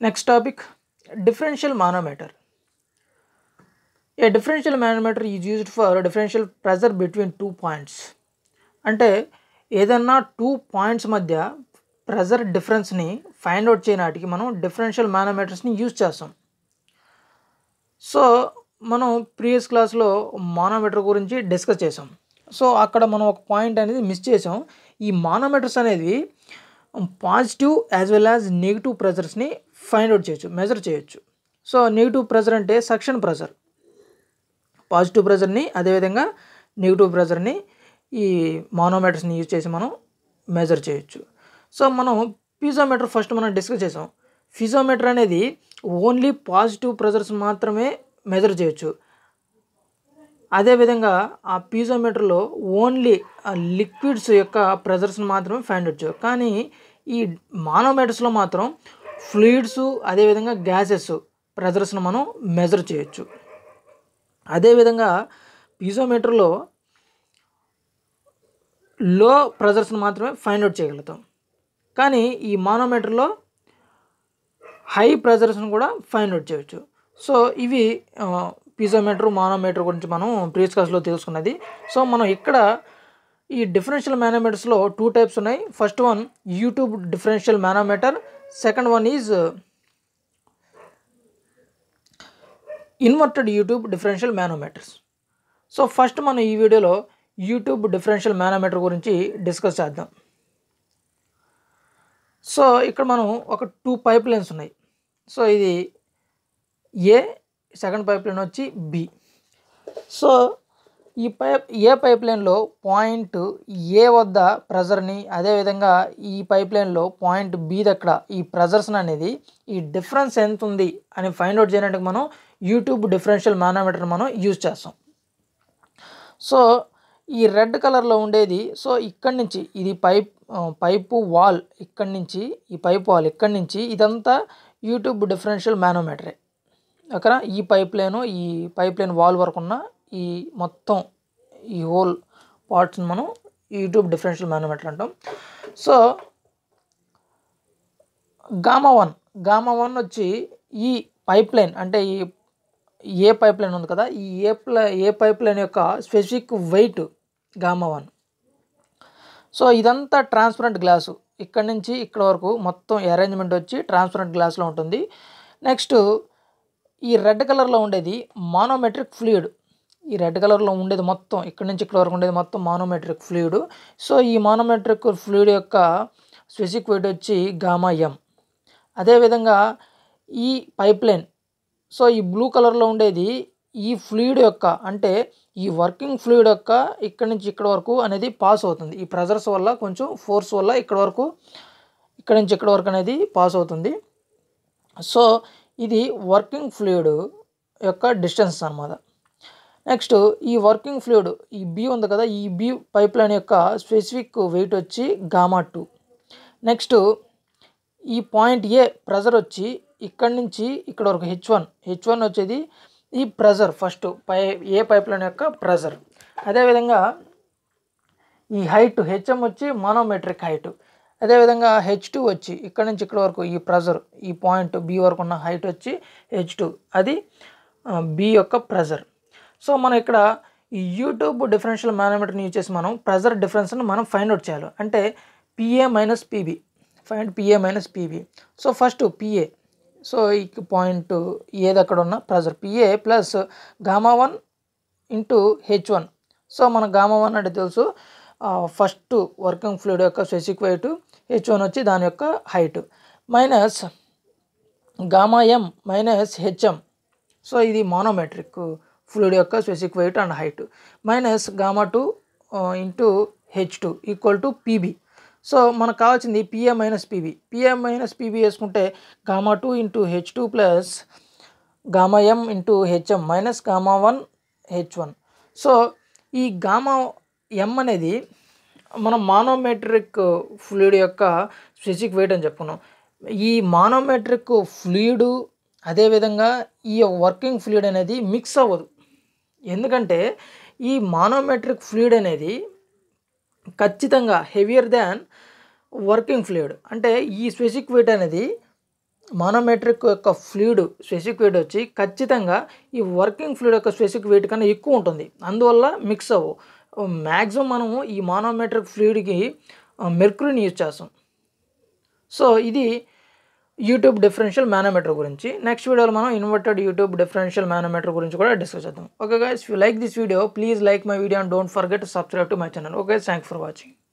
next topic differential manometer a differential manometer is used for differential pressure between two points అంటే ఏదన్నా two points మధ్య pressure డిఫరెన్స్ని find out చేయనాటికి మనం differential మానోమీటర్స్ని యూజ్ చేస్తాం సో మనం ప్రీవియస్ క్లాస్లో మానోమీటర్ గురించి డిస్కస్ చేసాం సో అక్కడ మనం ఒక పాయింట్ అనేది మిస్ చేసాం ఈ మానోమీటర్స్ అనేది positive as well as negative ప్రెజర్స్ని ఫైండ్ అవుట్ చేయొచ్చు మెజర్ చేయొచ్చు సో నెగిటివ్ ప్రెజర్ అంటే సక్షన్ ప్రెజర్ పాజిటివ్ ప్రెజర్ని అదేవిధంగా నెగిటివ్ ప్రెజర్ని ఈ మానోమీటర్స్ని యూజ్ చేసి మనం మెజర్ చేయొచ్చు సో మనం పీజోమీటర్ ఫస్ట్ మనం డిస్కస్ చేసాం ఫిజోమీటర్ అనేది ఓన్లీ పాజిటివ్ ప్రెజర్స్ మాత్రమే మెజర్ చేయొచ్చు అదేవిధంగా ఆ పీజోమీటర్లో ఓన్లీ లిక్విడ్స్ యొక్క ప్రెజర్స్ని మాత్రమే ఫైండ్ అవుట్ చేయొచ్చు కానీ ఈ మానోమీటర్స్లో మాత్రం ఫ్లూయిడ్స్ అదేవిధంగా గ్యాసెస్ ప్రెజర్స్ని మనం మెజర్ చేయొచ్చు అదేవిధంగా పీజోమీటర్లో లో ప్రెజర్స్ని మాత్రమే ఫైండ్ అవుట్ చేయగలుగుతాం కానీ ఈ మానోమీటర్లో హై ప్రెజర్స్ని కూడా ఫైండ్ అవుట్ చేయొచ్చు సో ఇవి పీజోమీటర్ మానోమీటర్ గురించి మనం ప్రీవియస్ క్లాస్లో తెలుసుకున్నది సో మనం ఇక్కడ ఈ డిఫరెన్షియల్ మానోమీటర్స్లో టూ టైప్స్ ఉన్నాయి first one U tube differential manometer second one is inverted U tube differential manometers so first మనం ఈ వీడియోలో యూట్యూబ్ డిఫరెన్షియల్ మానోమీటర్ గురించి డిస్కస్ చేద్దాం సో ఇక్కడ మనం ఒక టూ పైప్ లైన్స్ ఉన్నాయి సో ఇది ఏ సెకండ్ పైప్ లైన్ వచ్చి బి సో ఈ పైప్ ఏ పైప్ లైన్లో పాయింట్ ఏ వద్ద ప్రెజర్ని అదేవిధంగా ఈ పైప్ లైన్లో పాయింట్ బి దగ్గర ఈ ప్రెజర్స్ని అనేది ఈ డిఫరెన్స్ ఎంత ఉంది అని ఫైండ్ అవుట్ చేయడానికి మనం యూట్యూబ్ డిఫరెన్షియల్ మానోమీటర్ మనం యూజ్ చేస్తాం సో ఈ రెడ్ కలర్లో ఉండేది సో ఇక్కడి నుంచి ఇది పైప్ పైపు వాల్ ఇక్కడి నుంచి ఈ పైప్ వాల్ ఇక్కడి నుంచి ఇదంతా యూట్యూబ్ డిఫరెన్షియల్ మానోమీటరే ఓకేనా ఈ పైప్ లైన్ ఈ పైప్ లైన్ వాల్ వరకు ఉన్న ఈ మొత్తం ఈ హోల్ పార్ట్స్ని మనం యూట్యూబ్ డిఫరెన్షియల్ మానోమీటర్ అంటాం so gamma one gamma one వచ్చి ఈ పైప్ లైన్ అంటే ఈ ఏ పైప్ లైన్ ఉంది కదా ఈ ఏ ప్లై ఏ పైప్ లైన్ యొక్క specific weight gamma one so ఇదంతా ట్రాన్స్పరెంట్ గ్లాసు ఇక్కడ నుంచి ఇక్కడ వరకు మొత్తం అరేంజ్మెంట్ వచ్చి ట్రాన్స్పరెంట్ గ్లాస్లో ఉంటుంది నెక్స్ట్ ఈ రెడ్ కలర్లో ఉండేది మానోమెట్రిక్ ఫ్లూయిడ్ ఈ రెడ్ కలర్లో ఉండేది మొత్తం ఇక్కడ నుంచి ఇక్కడ వరకు ఉండేది మొత్తం మానోమెట్రిక్ ఫ్లూయిడ్ సో ఈ మానోమెట్రిక్ ఫ్లూయిడ్ యొక్క స్పెసిఫిక్ వెయిట్ వచ్చి గామా ఎం అదేవిధంగా ఈ పైప్ లైన్ సో ఈ బ్లూ కలర్లో ఉండేది ఈ ఫ్లూయిడ్ యొక్క అంటే ఈ వర్కింగ్ ఫ్లూయిడ్ యొక్క ఇక్కడ నుంచి ఇక్కడ వరకు అనేది పాస్ అవుతుంది ఈ ప్రెజర్స్ వల్ల కొంచెం ఫోర్స్ వల్ల ఇక్కడ వరకు ఇక్కడ నుంచి ఇక్కడ వరకు అనేది పాస్ అవుతుంది సో ఇది వర్కింగ్ ఫ్లూయిడ్ యొక్క డిస్టెన్స్ అనమాట నెక్స్ట్ ఈ వర్కింగ్ ఫ్లూయిడ్ ఈ బీ ఉంది కదా ఈ బీ పైప్ లైన్ యొక్క స్పెసిఫిక్ వెయిట్ వచ్చి గామా టూ నెక్స్ట్ ఈ పాయింట్ ఏ ప్రెజర్ వచ్చి ఇక్కడ నుంచి ఇక్కడ వరకు హెచ్ వన్ హెచ్ వన్ వచ్చేది ఈ ప్రెజర్ ఫస్ట్ పై ఏ పైప్ లైన్ యొక్క ప్రెజర్ అదేవిధంగా ఈ హైట్ హెచ్ఎం వచ్చి మానోమెట్రిక్ హైట్ అదేవిధంగా హెచ్ టూ వచ్చి ఇక్కడ నుంచి ఇక్కడ వరకు ఈ ప్రెజర్ ఈ పాయింట్ బి వరకు ఉన్న హైట్ వచ్చి హెచ్ టూ అది బి యొక్క ప్రెజర్ సో మనం ఇక్కడ ఈ యూట్యూబ్ డిఫరెన్షియల్ మానోమీటర్ని యూజ్ చేసి మనం ప్రెజర్ డిఫరెన్స్ని మనం ఫైండ్ అవుట్ చేయాలి అంటే P A minus P B find P A minus P B so first P A so ఈ పాయింట్ ఏది అక్కడ ఉన్న pressure P A plus gamma one into H one so మన గామా వన్ అంటే తెలుసు ఫస్ట్ వర్కింగ్ ఫ్లూయిడ్ యొక్క స్పెసిఫిక్ వెయిట్ హెచ్ వన్ వచ్చి దాని యొక్క height minus gamma M minus H M so ఇది మానోమెట్రిక్ ఫ్లూయిడ్ యొక్క specific weight and height minus gamma two into H two equal to P B so మనకు కావాల్సింది P A minus P B P A minus P B వేసుకుంటే gamma two into H two plus gamma M into H M minus gamma one H one so ఈ gamma M అనేది మనం manometric fluid యొక్క specific weight అని చెప్పుకున్నాం ఈ మానోమెట్రిక్ ఫ్లూయిడ్ అదేవిధంగా ఈ వర్కింగ్ ఫ్లూయిడ్ అనేది మిక్స్ అవ్వదు ఎందుకంటే ఈ మానోమెట్రిక్ ఫ్లూయిడ్ అనేది ఖచ్చితంగా హెవియర్ దాన్ వర్కింగ్ ఫ్లూయిడ్ అంటే ఈ స్పెసిఫిక్ వెయిట్ అనేది మానోమెట్రిక్ యొక్క ఫ్లూయిడ్ స్పెసిఫిక్ వెయిట్ వచ్చి ఖచ్చితంగా ఈ వర్కింగ్ ఫ్లూయిడ్ యొక్క స్పెసిఫిక్ వెయిట్ కన్నా ఎక్కువ ఉంటుంది అందువల్ల మిక్స్ అవ్వు మ్యాక్సిమం మనము ఈ మానోమెట్రిక్ ఫ్లూయిడ్కి మెర్క్యూరీని యూజ్ చేస్తాం సో ఇది యూట్యూబ్ డిఫరెన్షియల్ మేనోమీటర్ గురించి నెక్స్ట్ వీడియోలో మనం ఇన్వర్టెడ్ యూట్యూబ్ డిఫరెన్షియల్ మేనోమీటర్ గురించి కూడా డిస్కస్ చేద్దాం okay guys you like this video please like my video and don't forget subscribe to my channel okay thank for watching